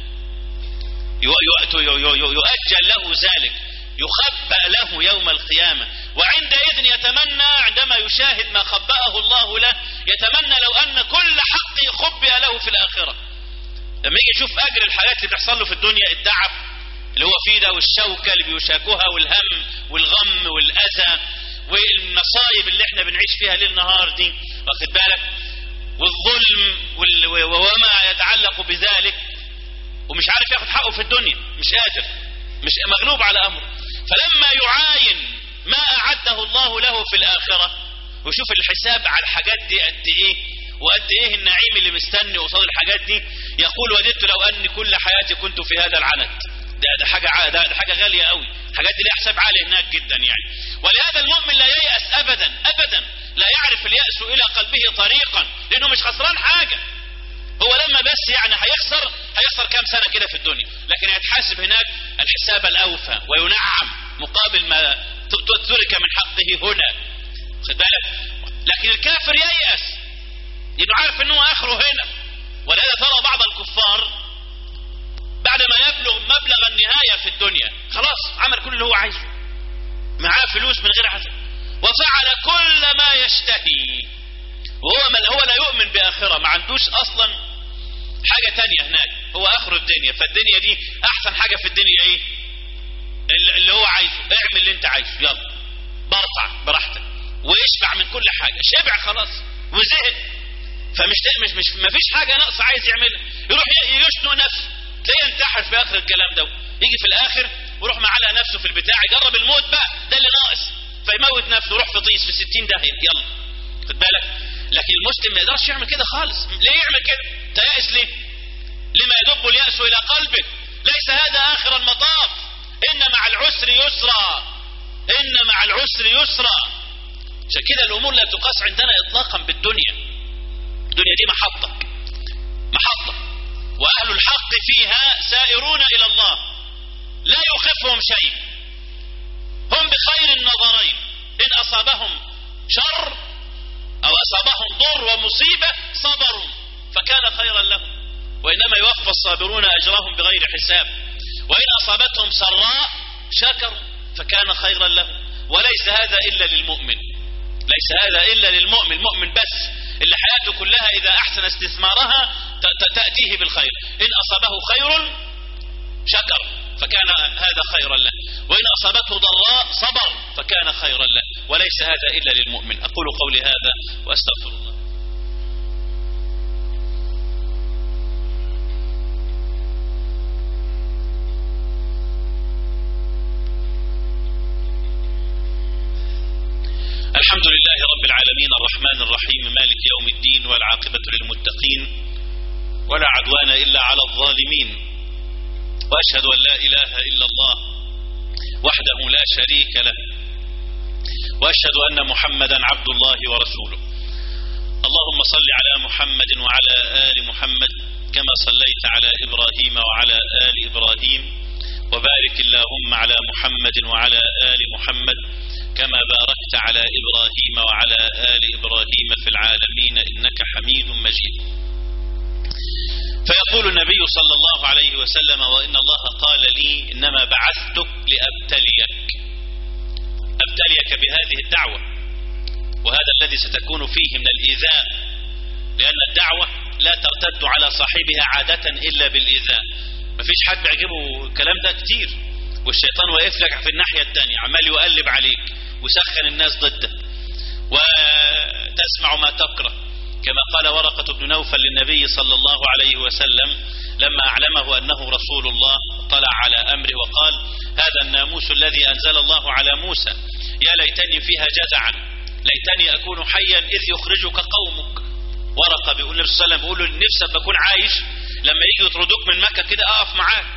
يؤجل له ذلك يخبأ له يوم القيامة وعندئذ يتمنى عندما يشاهد ما خبأه الله له يتمنى لو أن كل حق خبئ له في الآخرة لما يجي يشوف أجر الحاجات اللي بتحصل له في الدنيا التعب اللي هو فيه ده والشوكة اللي بيشاكوها والهم والغم والأذى والمصايب اللي احنا بنعيش فيها ليل نهار دي واخد بالك والظلم وما يتعلق بذلك ومش عارف ياخد حقه في الدنيا مش قادر مش مغلوب على امره فلما يعاين ما اعده الله له في الاخره ويشوف الحساب على الحاجات دي قد ايه وقد ايه النعيم اللي مستني قصاد الحاجات دي يقول وددت لو اني كل حياتي كنت في هذا العنت ده, ده حاجه ده, ده حاجه غاليه قوي الحاجات دي ليها حساب عالي هناك جدا يعني ولهذا المؤمن لا ييأس ابدا ابدا لا يعرف اليأس الى قلبه طريقا لانه مش خسران حاجه هو لما بس يعني هيخسر هيخسر كام سنة كده في الدنيا لكن هيتحاسب هناك الحساب الأوفى وينعم مقابل ما ترك من حقه هنا خد بالك لكن الكافر ييأس لأنه عارف أنه آخره هنا ولهذا ترى بعض الكفار بعد ما يبلغ مبلغ النهاية في الدنيا خلاص عمل كل اللي هو عايزه معاه فلوس من غير حساب وفعل كل ما يشتهي وهو من هو لا يؤمن بآخرة ما عندوش أصلا حاجة تانية هناك هو آخر الدنيا فالدنيا دي أحسن حاجة في الدنيا إيه اللي هو عايزه اعمل اللي انت عايزه يلا برطع براحتك واشبع من كل حاجة شبع خلاص وزهق فمش مش مش ما فيش حاجة ناقصة عايز يعملها يروح يشنق نفسه تلاقيه ينتحر في آخر الكلام ده يجي في الآخر ويروح معلق نفسه في البتاع يجرب الموت بقى ده اللي ناقص فيموت نفسه يروح في طيس في 60 داهية يلا خد بالك لكن المسلم ما يقدرش يعمل كده خالص ليه يعمل كده تيأس ليه لما يدب اليأس إلى قلبه ليس هذا آخر المطاف إن مع العسر يسرا إن مع العسر يسرا عشان كده الأمور لا تقاس عندنا إطلاقا بالدنيا الدنيا دي محطة محطة وأهل الحق فيها سائرون إلى الله لا يخفهم شيء هم بخير النظرين إن أصابهم شر أو أصابهم ضر ومصيبة صبروا فكان خيرا لهم وإنما يوفى الصابرون أجرهم بغير حساب وإن أصابتهم سراء شكروا فكان خيرا لهم وليس هذا إلا للمؤمن ليس هذا إلا للمؤمن المؤمن بس اللي حياته كلها إذا أحسن استثمارها تأتيه بالخير إن أصابه خير شكر فكان هذا خيرا له وإن أصابته ضراء صبر فكان خيرا له وليس هذا إلا للمؤمن أقول قولي هذا وأستغفر الله الحمد لله رب العالمين الرحمن الرحيم مالك يوم الدين والعاقبة للمتقين ولا عدوان إلا على الظالمين وأشهد أن لا إله إلا الله وحده لا شريك له وأشهد أن محمدا عبد الله ورسوله اللهم صل على محمد وعلى آل محمد كما صليت على إبراهيم وعلى آل إبراهيم وبارك اللهم على محمد وعلى آل محمد كما باركت على إبراهيم وعلى آل إبراهيم في العالمين إنك حميد مجيد فيقول النبي صلى الله عليه وسلم وإن الله قال لي إنما بعثتك لأبتليك أبتليك بهذه الدعوة وهذا الذي ستكون فيه من الإيذاء لأن الدعوة لا ترتد على صاحبها عادة إلا بالإيذاء مفيش حد بيعجبه الكلام ده كتير والشيطان واقف لك في الناحية التانية عمال يقلب عليك وسخن الناس ضده وتسمع ما تكره كما قال ورقة بن نوفل للنبي صلى الله عليه وسلم لما أعلمه أنه رسول الله طلع على أمره وقال هذا الناموس الذي أنزل الله على موسى يا ليتني فيها جزعا ليتني أكون حيا إذ يخرجك قومك ورقة بيقول النبي صلى الله عليه وسلم بيقول له نفسك بكون عايش لما يجي يطردوك من مكة كده أقف معاك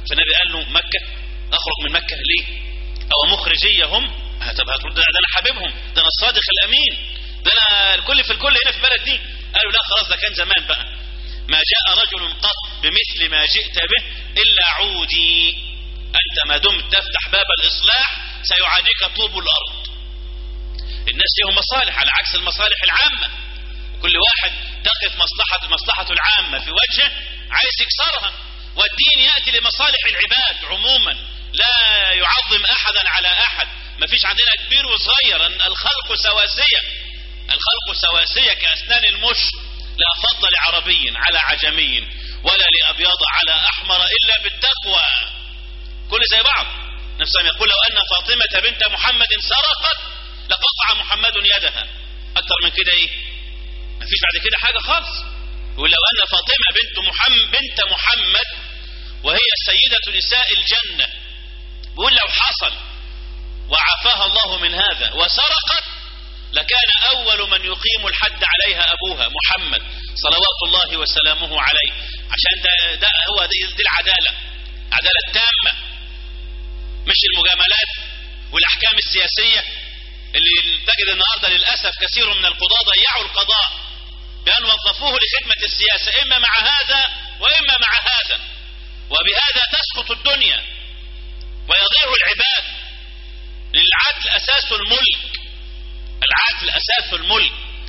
فالنبي قال له مكة اخرج من مكة ليه او مخرجية هم طب هتقول ده انا حبيبهم ده انا الصادق الامين ده انا الكل في الكل هنا في البلد دي قالوا لا خلاص ده كان زمان بقى ما جاء رجل قط بمثل ما جئت به الا عودي انت ما دمت تفتح باب الاصلاح سيعاديك طوب الارض الناس لهم مصالح على عكس المصالح العامة كل واحد تقف مصلحة مصلحته العامة في وجهه عايز يكسرها والدين يأتي لمصالح العباد عموما لا يعظم أحدا على أحد ما فيش عندنا كبير وصغير الخلق سواسية الخلق سواسية كأسنان المش لا فضل لعربي على عجمي ولا لأبيض على أحمر إلا بالتقوى كل زي بعض نفسه يقول لو أن فاطمة بنت محمد سرقت لقطع محمد يدها أكثر من كده إيه ما فيش بعد كده حاجة خالص ولو أن فاطمة بنت محمد بنت محمد وهي سيدة نساء الجنة بيقول لو حصل وعافاها الله من هذا وسرقت لكان أول من يقيم الحد عليها أبوها محمد صلوات الله وسلامه عليه عشان ده, ده هو دي, دي العدالة العدالة التامة مش المجاملات والأحكام السياسية اللي تجد النهاردة للأسف كثير من القضاة ضيعوا القضاء بأن وظفوه لخدمة السياسة إما مع هذا وإما مع هذا وبهذا تسقط الدنيا ويضيع العباد للعدل أساس الملك العدل أساس الملك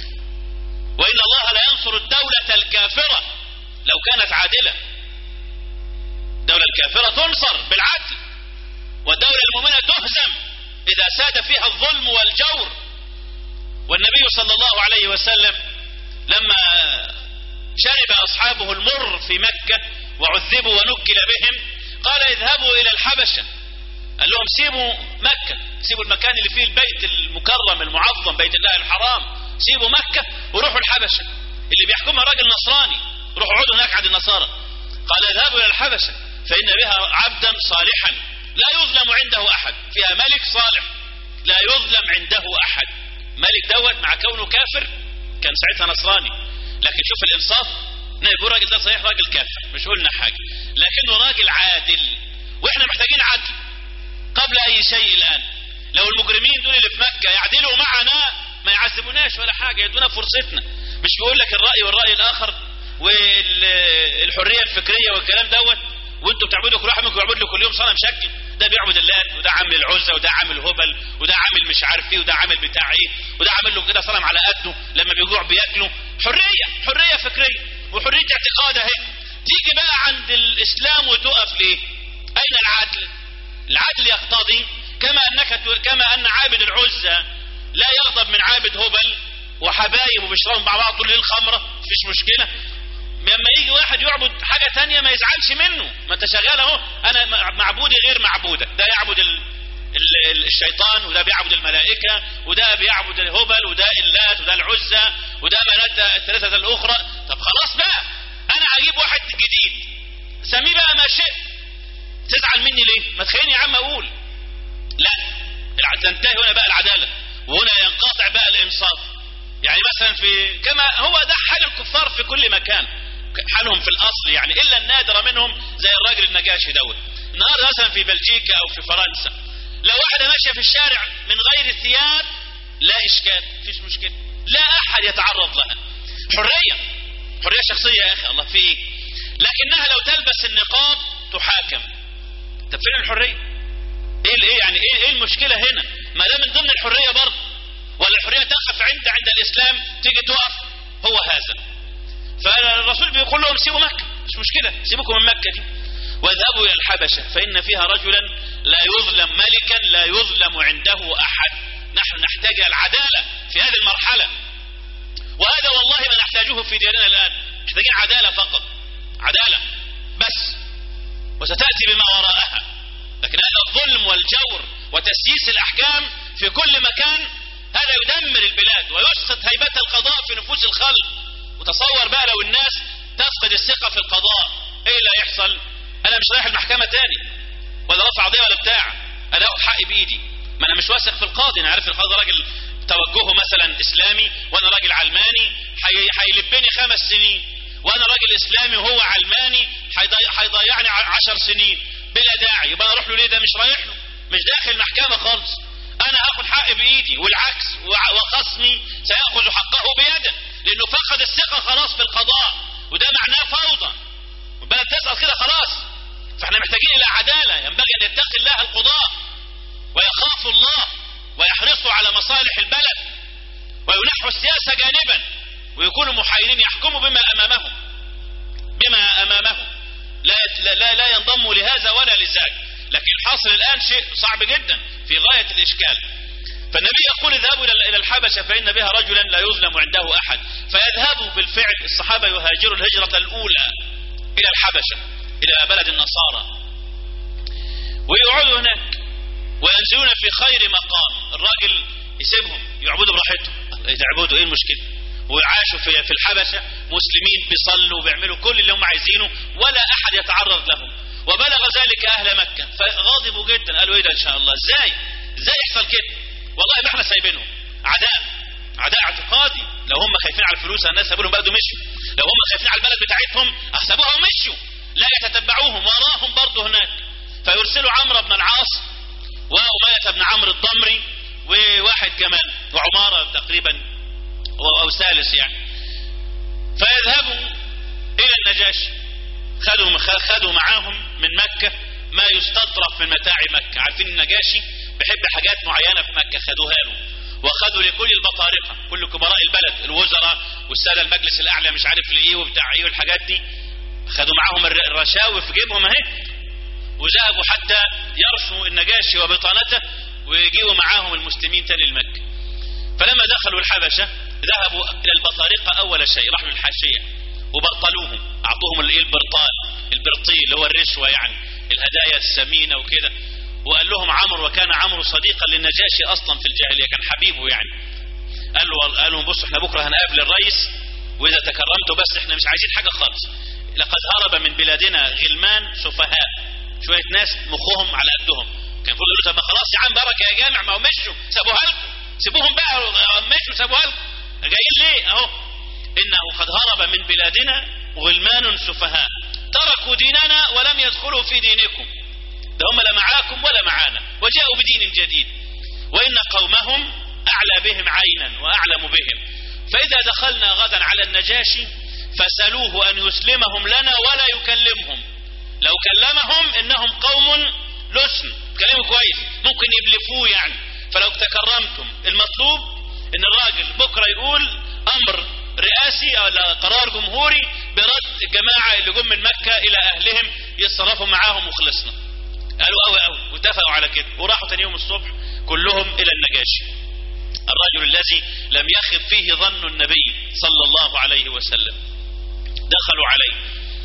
وإن الله لا ينصر الدولة الكافرة لو كانت عادلة الدولة الكافرة تنصر بالعدل والدولة المؤمنة تهزم إذا ساد فيها الظلم والجور والنبي صلى الله عليه وسلم لما شرب أصحابه المر في مكة وعذبوا ونكل بهم قال اذهبوا إلى الحبشة قال لهم سيبوا مكة سيبوا المكان اللي فيه البيت المكرم المعظم بيت الله الحرام سيبوا مكة وروحوا الحبشة اللي بيحكمها راجل نصراني روحوا اقعدوا هناك عند النصارى قال اذهبوا إلى الحبشة فإن بها عبدا صالحا لا يظلم عنده أحد فيها ملك صالح لا يظلم عنده أحد ملك دوت مع كونه كافر كان ساعتها نصراني لكن شوف الإنصاف نقول الراجل ده صحيح راجل كافر مش قلنا حاجة لكنه راجل عادل واحنا محتاجين عدل قبل أي شيء الآن لو المجرمين دول اللي في مكة يعدلوا معنا ما يعذبوناش ولا حاجة يدونا فرصتنا مش بيقول لك الرأي والرأي الآخر والحرية الفكرية والكلام دوت وانتوا بتعبدوا كل واحد منكم يعبد له كل يوم صنم شكل ده بيعبد اللات وده عامل العزة وده عامل هبل وده عامل مش عارف ايه وده عامل بتاع ايه وده عامل له كده صنم على قده لما بيجوع بياكله حرية حرية فكرية وحرية اعتقاد اهي تيجي بقى عند الاسلام وتقف ليه اين العدل العدل يقتضي كما انك كما ان عابد العزة لا يغضب من عابد هبل وحبايب وبيشربوا مع بعض طول الليل خمره مفيش مشكله لما يجي واحد يعبد حاجة تانية ما يزعلش منه ما انت شغال اهو انا معبودي غير معبودك ده يعبد ال... ال... الشيطان وده بيعبد الملائكة وده بيعبد الهبل وده اللات وده العزة وده منات الثلاثة الاخرى طب خلاص بقى انا هجيب واحد جديد سميه بقى ما شئت تزعل مني ليه ما تخليني يا عم اقول لا تنتهي هنا بقى العدالة وهنا ينقطع بقى الانصاف يعني مثلا في كما هو ده حال الكفار في كل مكان حالهم في الاصل يعني الا النادر منهم زي الراجل النجاشي دوت النهارده مثلا في بلجيكا او في فرنسا لو واحده ماشيه في الشارع من غير ثياب لا اشكال مفيش مشكله لا احد يتعرض لها حريه حريه شخصيه يا اخي الله في ايه لكنها لو تلبس النقاب تحاكم طب فين الحريه ايه الايه يعني ايه ايه المشكله هنا ما ده من ضمن الحريه برضه ولا الحريه تقف عند عند الاسلام تيجي تقف هو هذا فالرسول بيقول لهم سيبوا مكة مش مشكلة سيبوكم من مكة دي واذهبوا إلى الحبشة فإن فيها رجلا لا يظلم ملكا لا يظلم عنده أحد نحن نحتاج العدالة في هذه المرحلة وهذا والله ما نحتاجه في ديننا الآن محتاجين عدالة فقط عدالة بس وستأتي بما وراءها لكن هذا الظلم والجور وتسييس الأحكام في كل مكان هذا يدمر البلاد ويسقط هيبة القضاء في نفوس الخلق وتصور بقى لو الناس تفقد الثقة في القضاء ايه اللي هيحصل انا مش رايح المحكمة تاني ولا رفع قضية ولا بتاع انا اخد حقي بايدي ما انا مش واثق في القاضي انا عارف القاضي راجل توجهه مثلا اسلامي وانا راجل علماني هيلبني خمس سنين وانا راجل اسلامي وهو علماني هيضيعني عشر سنين بلا داعي يبقى اروح له ليه ده مش رايح له مش داخل المحكمة خالص انا هاخد حقي بايدي والعكس وخصمي سيأخذ حقه بيده لانه فقد الثقة خلاص في القضاء وده معناه فوضى بلد تسأل كده خلاص فاحنا محتاجين الى عدالة ينبغي ان يتقي الله القضاء ويخاف الله ويحرصوا على مصالح البلد وينحوا السياسة جانبا ويكونوا محايلين يحكموا بما امامهم بما امامهم لا, لا, لا ينضموا لهذا ولا لذاك لكن الحاصل الان شيء صعب جدا في غاية الاشكال فالنبي يقول اذهبوا الى الحبشة فان بها رجلا لا يظلم عنده احد فيذهبوا بالفعل الصحابة يهاجروا الهجرة الاولى الى الحبشة الى بلد النصارى ويقعدوا هناك وينزلون في خير مقام الراجل يسيبهم يعبدوا براحتهم يعبدوا ايه المشكلة وعاشوا في في الحبشة مسلمين بيصلوا وبيعملوا كل اللي هم عايزينه ولا احد يتعرض لهم وبلغ ذلك اهل مكة فغاضبوا جدا قالوا ايه ده ان شاء الله ازاي ازاي يحصل كده والله ما احنا سايبينهم عداء عداء اعتقادي لو هم خايفين على الفلوس الناس سابوا لهم بلد ومشوا لو هم خايفين على البلد بتاعتهم احسبوها ومشوا لا يتتبعوهم وراهم برضه هناك فيرسلوا عمرو بن العاص وأمية بن عمرو الضمري وواحد كمان وعمارة تقريبا أو ثالث يعني فيذهبوا إلى النجاشي خدوا خدوا معاهم من مكة ما يستطرف من متاع مكة عارفين النجاشي بيحب حاجات معينة في مكة خدوها له وخدوا لكل البطارقة كل كبراء البلد الوزراء والسادة المجلس الأعلى مش عارف لإيه وبتاع إيه والحاجات دي خدوا معاهم الرشاوي في جيبهم اهي وذهبوا حتى يرثوا النجاشي وبطانته ويجيبوا معاهم المسلمين تاني لمكة فلما دخلوا الحبشة ذهبوا إلى البطارقة أول شيء راحوا للحاشية وبطلوهم أعطوهم الايه البرطال البرطيل اللي هو الرشوة يعني الهدايا الثمينة وكده وقال لهم عمرو وكان عمرو صديقا للنجاشي أصلا في الجاهلية كان حبيبه يعني قال له قال لهم بصوا احنا بكرة هنقابل الرئيس وإذا تكرمتوا بس احنا مش عايزين حاجة خالص لقد هرب من بلادنا غلمان سفهاء شوية ناس مخهم على قدهم كان المفروض يقولوا طب خلاص يا عم بركة يا جامع ما هو مشوا سابوها لكم سيبوهم بقى مشوا سابوها لكم جايين ليه اهو انه قد هرب من بلادنا غلمان سفهاء تركوا ديننا ولم يدخلوا في دينكم ده هم لا معاكم ولا معانا وجاءوا بدين جديد وان قومهم اعلى بهم عينا واعلم بهم فاذا دخلنا غدا على النجاشي فسألوه أن يسلمهم لنا ولا يكلمهم لو كلمهم إنهم قوم لسن كلمه كويس ممكن يبلفوه يعني فلو تكرمتم المطلوب إن الراجل بكرة يقول أمر رئاسي أو قرار جمهوري برد الجماعة اللي جم من مكة إلى أهلهم يتصرفوا معاهم وخلصنا قالوا قوي قوي واتفقوا على كده وراحوا تاني يوم الصبح كلهم إلى النجاشي الرجل الذي لم يخب فيه ظن النبي صلى الله عليه وسلم دخلوا عليه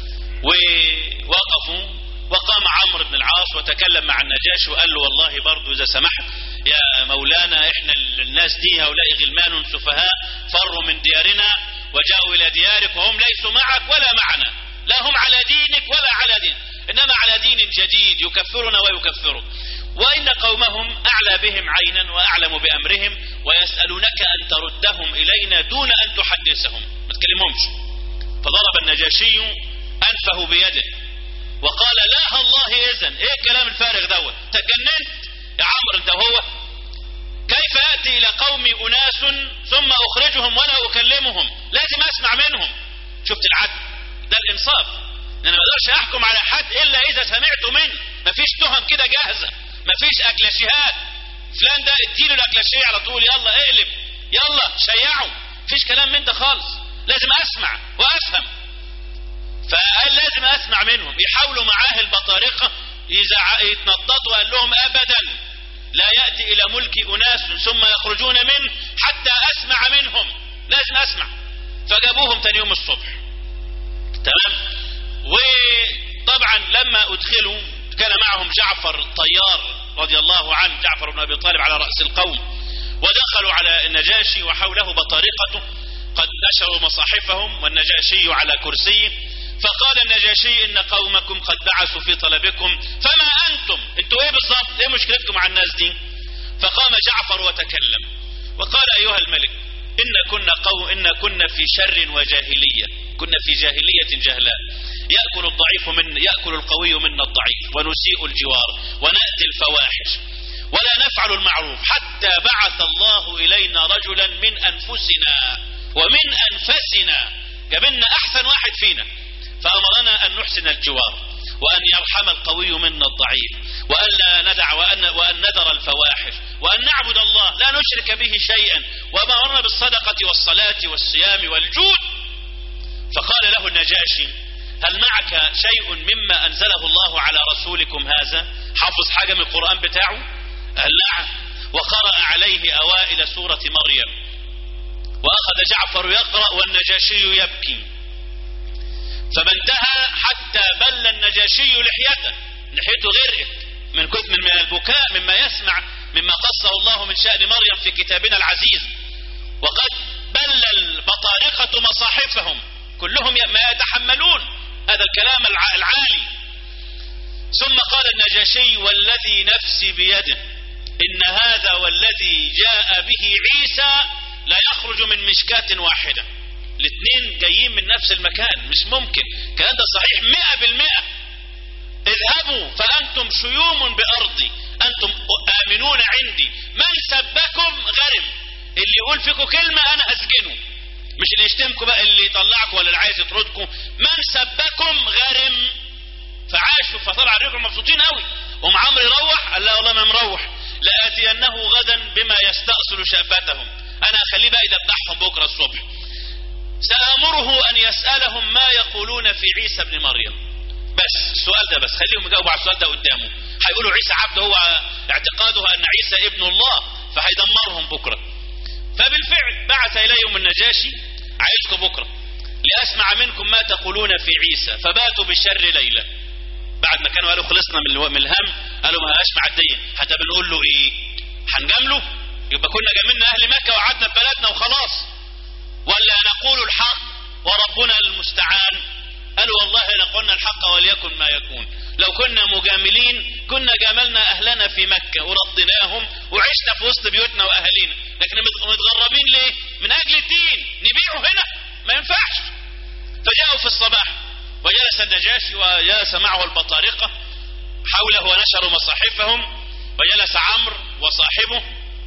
ووقفوا وقام عمرو بن العاص وتكلم مع النجاشي وقال له والله برضو إذا سمحت يا مولانا إحنا الناس دي هؤلاء غلمان سفهاء فروا من ديارنا وجاءوا إلى ديارك وهم ليسوا معك ولا معنا لا هم على دينك ولا على دين إنما على دين جديد يكفرنا ويكفرك وإن قومهم أعلى بهم عينا وأعلم بأمرهم ويسألونك أن تردهم إلينا دون أن تحدثهم ما تكلمهمش فضرب النجاشي أنفه بيده وقال لا الله إذن إيه الكلام الفارغ دوت تجننت يا عمرو أنت هو كيف يأتي إلى قوم أناس ثم أخرجهم ولا أكلمهم لازم أسمع منهم شفت العدل ده الإنصاف أنا ما أقدرش أحكم على حد إلا إذا سمعت منه مفيش تهم كده جاهزة مفيش أكلاشيهات فلان ده اديله الأكلاشيه على طول يلا اقلب يلا شيعه مفيش كلام من ده خالص لازم أسمع وأفهم فقال لازم أسمع منهم يحاولوا معاه البطارقة يتنططوا قال لهم أبدا لا يأتي إلى ملك أناس ثم يخرجون منه حتى أسمع منهم لازم أسمع فجابوهم تاني يوم الصبح تمام وطبعا لما أدخلوا كان معهم جعفر الطيار رضي الله عنه جعفر بن أبي طالب على رأس القوم ودخلوا على النجاشي وحوله بطارقته قد نشروا مصاحفهم والنجاشي على كرسيه فقال النجاشي إن قومكم قد بعثوا في طلبكم فما أنتم انتوا ايه بالظبط ايه مشكلتكم مع الناس دي فقام جعفر وتكلم وقال أيها الملك إن كنا قوم إن كنا في شر وجاهلية كنا في جاهلية جهلاء يأكل الضعيف من يأكل القوي منا الضعيف ونسيء الجوار ونأتي الفواحش ولا نفعل المعروف حتى بعث الله إلينا رجلا من أنفسنا ومن أنفسنا جابلنا أحسن واحد فينا فأمرنا أن نحسن الجوار وأن يرحم القوي منا الضعيف وأن لا ندع وأن, وأن ندر الفواحش وأن نعبد الله لا نشرك به شيئا وما أمرنا بالصدقة والصلاة والصيام والجود فقال له النجاشي هل معك شيء مما أنزله الله على رسولكم هذا حافظ حاجة من القرآن بتاعه قال نعم وقرأ عليه أوائل سورة مريم وأخذ جعفر يقرأ والنجاشي يبكي فما انتهى حتى بل النجاشي لحيته لحيته غرقت من كثر من البكاء مما يسمع مما قصه الله من شأن مريم في كتابنا العزيز وقد بل البطارقة مصاحفهم كلهم ما يتحملون هذا الكلام العالي ثم قال النجاشي والذي نفسي بيده إن هذا والذي جاء به عيسى لا يخرج من مشكاة واحدة الاثنين جايين من نفس المكان مش ممكن الكلام ده صحيح مئة بالمئة اذهبوا فأنتم شيوم بأرضي أنتم آمنون عندي من سبكم غرم اللي يقول فيكم كلمة أنا هسجنه مش اللي يشتمكم بقى اللي يطلعكم ولا اللي عايز يطردكم من سبكم غرم فعاشوا فطلع الرجل مبسوطين قوي ام عمرو يروح قال لا والله ما مروح لآتينه غدا بما يستأصل شأفتهم انا اخليه بقى يدبحهم بكره الصبح سآمره أن يسألهم ما يقولون في عيسى ابن مريم بس السؤال ده بس خليهم يجاوبوا على السؤال ده قدامه هيقولوا عيسى عبد هو اعتقاده أن عيسى ابن الله فهيدمرهم بكرة فبالفعل بعث إليهم النجاشي عايزكم بكرة لأسمع منكم ما تقولون في عيسى فباتوا بالشر ليلة بعد ما كانوا قالوا خلصنا من من الهم قالوا ما هاش معدية حتى بنقول له ايه هنجامله يبقى كنا جاملنا اهل مكة وقعدنا في بلدنا وخلاص ولا نقول الحق وربنا المستعان قالوا والله لقلنا الحق وليكن ما يكون لو كنا مجاملين كنا جاملنا أهلنا في مكة ورضناهم وعشنا في وسط بيوتنا وأهالينا لكن متغربين ليه من أجل الدين نبيعه هنا ما ينفعش فجاءوا في الصباح وجلس النجاشي وجلس معه البطارقة حوله ونشروا مصاحفهم وجلس عمرو وصاحبه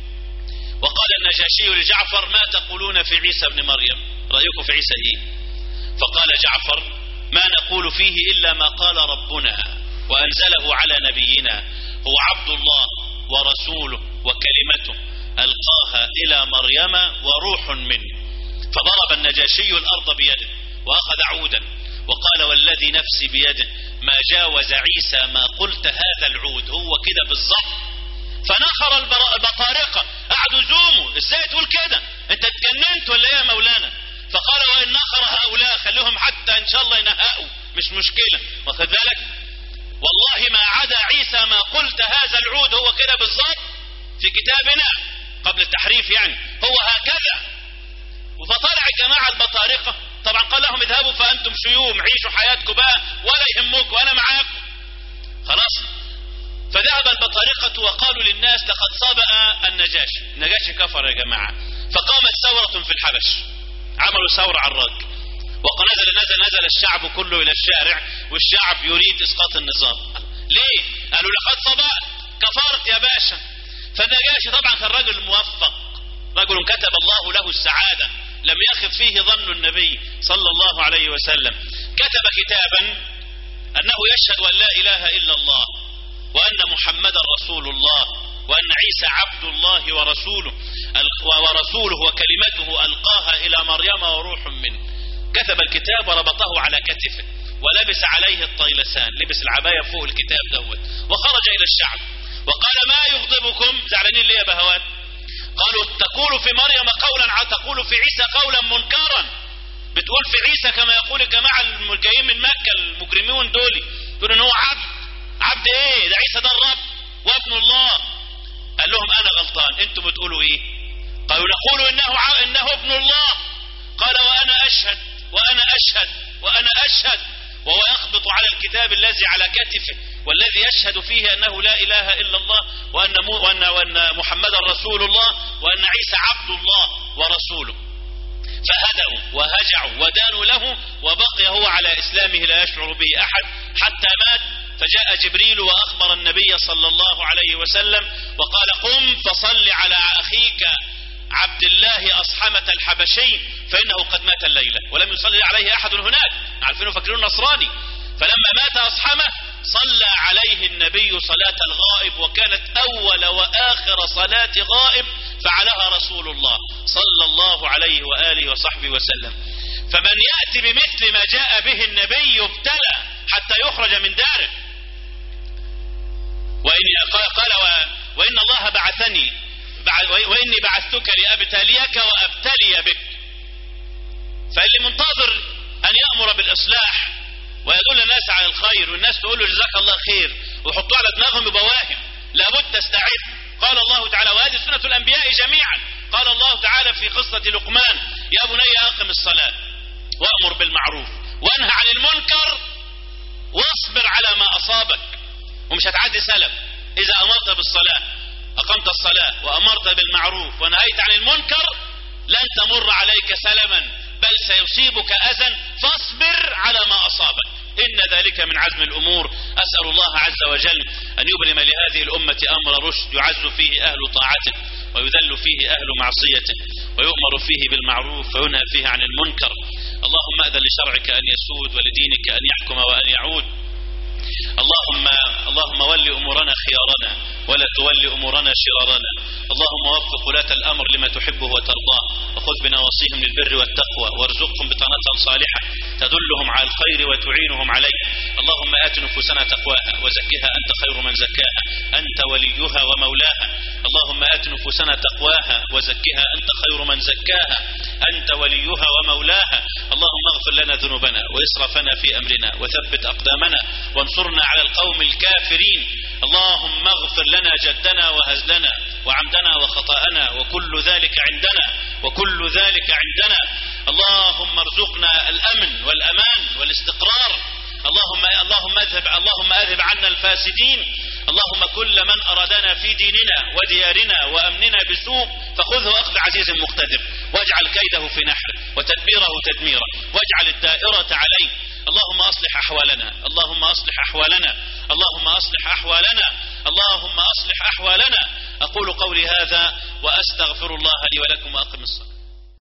وقال النجاشي لجعفر ما تقولون في عيسى ابن مريم رأيكم في عيسى ايه فقال جعفر ما نقول فيه إلا ما قال ربنا وأنزله على نبينا هو عبد الله ورسوله وكلمته ألقاها إلى مريم وروح منه فضرب النجاشي الأرض بيده وأخذ عودا وقال والذي نفسي بيده ما جاوز عيسى ما قلت هذا العود هو كده بالظبط فنخر البطارقة قعدوا زوموا ازاي تقول كده انت اتجننت ولا ايه يا مولانا فقال وان نخر هؤلاء خليهم حتى ان شاء الله ينهقوا مش مشكلة واخد بالك والله ما عدا عيسى ما قلت هذا العود هو كده بالظبط في كتابنا قبل التحريف يعني هو هكذا فطلع الجماعة البطارقة طبعا قال لهم اذهبوا فانتم شيوم عيشوا حياتكم بقى ولا يهمكم وانا معاكم خلاص فذهب البطارقة وقالوا للناس لقد سبق النجاشي النجاشي كفر يا جماعة فقامت ثورة في الحبش عملوا ثورة على الرج ونزل نزل نزل الشعب كله إلى الشارع والشعب يريد إسقاط النظام ليه؟ قالوا لقد سبق كفرت يا باشا فالنجاشي طبعا كان رجل موفق رجل كتب الله له السعادة لم يخف فيه ظن النبي صلى الله عليه وسلم كتب كتابا أنه يشهد أن لا إله إلا الله وأن محمدا رسول الله وأن عيسى عبد الله ورسوله ورسوله وكلمته ألقاها إلى مريم وروح منه كتب الكتاب وربطه على كتفه ولبس عليه الطيلسان لبس العباية فوق الكتاب دوت وخرج إلى الشعب وقال ما يغضبكم زعلانين ليه يا بهوات قالوا تقول في مريم قولا تقول في عيسى قولا منكرا بتقول في عيسى كما يقول الجماعة الجايين من مكة المجرمون دول تقول ان هو عبد عبد ايه ده عيسى ده الرب وابن الله قال لهم انا غلطان انتم بتقولوا ايه قالوا نقول انه ع... انه ابن الله قال وانا اشهد وانا اشهد وانا اشهد وهو يخبط على الكتاب الذي على كتفه والذي يشهد فيه انه لا اله الا الله وان مو... وان وان محمدا رسول الله وان عيسى عبد الله ورسوله فهدأوا وهجعوا ودانوا له وبقي هو على إسلامه لا يشعر به أحد حتى مات فجاء جبريل وأخبر النبي صلى الله عليه وسلم وقال قم فصل على أخيك عبد الله أصحمة الحبشي فإنه قد مات الليلة ولم يصلي عليه أحد هناك عارفينه فاكرين نصراني فلما مات أصحمه صلى عليه النبي صلاة الغائب وكانت أول وآخر صلاة غائب فعلها رسول الله صلى الله عليه وآله وصحبه وسلم فمن يأتي بمثل ما جاء به النبي يبتلى حتى يخرج من داره وإن قال وإن الله بعثني وإني بعثتك لأبتليك وأبتلي بك فاللي منتظر أن يأمر بالإصلاح ويدل الناس على الخير والناس تقول له جزاك الله خير ويحطوا على دماغهم بواهم لابد تستعد قال الله تعالى وهذه سنة الأنبياء جميعا قال الله تعالى في قصة لقمان يا بني أقم الصلاة وأمر بالمعروف وانهى عن المنكر واصبر على ما أصابك ومش هتعدي سلف إذا أمرت بالصلاة أقمت الصلاة وأمرت بالمعروف ونهيت عن المنكر لن تمر عليك سلما بل سيصيبك أذى فاصبر على ما أصابك إن ذلك من عزم الأمور أسأل الله عز وجل أن يبرم لهذه الأمة أمر رشد يعز فيه أهل طاعته ويذل فيه أهل معصيته ويؤمر فيه بالمعروف وينهى فيه عن المنكر اللهم أذن لشرعك أن يسود ولدينك أن يحكم وأن يعود اللهم اللهم ول أمورنا خيارنا ولا تول أمورنا شرارنا اللهم وفق ولاة الأمر لما تحبه وترضاه وخذ بنواصيهم للبر والتقوى وارزقهم بطانة صالحة تدلهم على الخير وتعينهم عليه اللهم آت نفوسنا تقواها وزكها أنت خير من زكاها أنت وليها ومولاها اللهم آت نفوسنا تقواها وزكها أنت خير من زكاها أنت وليها ومولاها اللهم اغفر لنا ذنوبنا وإسرافنا في أمرنا وثبت أقدامنا وانصرنا على القوم الكافرين اللهم اغفر لنا جدنا وهزلنا وعمدنا وخطأنا وكل ذلك عندنا وكل ذلك عندنا اللهم ارزقنا الأمن والأمان والاستقرار اللهم اللهم اذهب اللهم اذهب عنا الفاسدين اللهم كل من أرادنا في ديننا وديارنا وأمننا بسوء فخذه أخذ عزيز مقتدر واجعل كيده في نحره وتدبيره تدميرا واجعل الدائرة عليه اللهم أصلح أحوالنا اللهم أصلح أحوالنا اللهم أصلح أحوالنا اللهم أصلح أحوالنا أقول قولي هذا وأستغفر الله لي ولكم وأقم الصلاة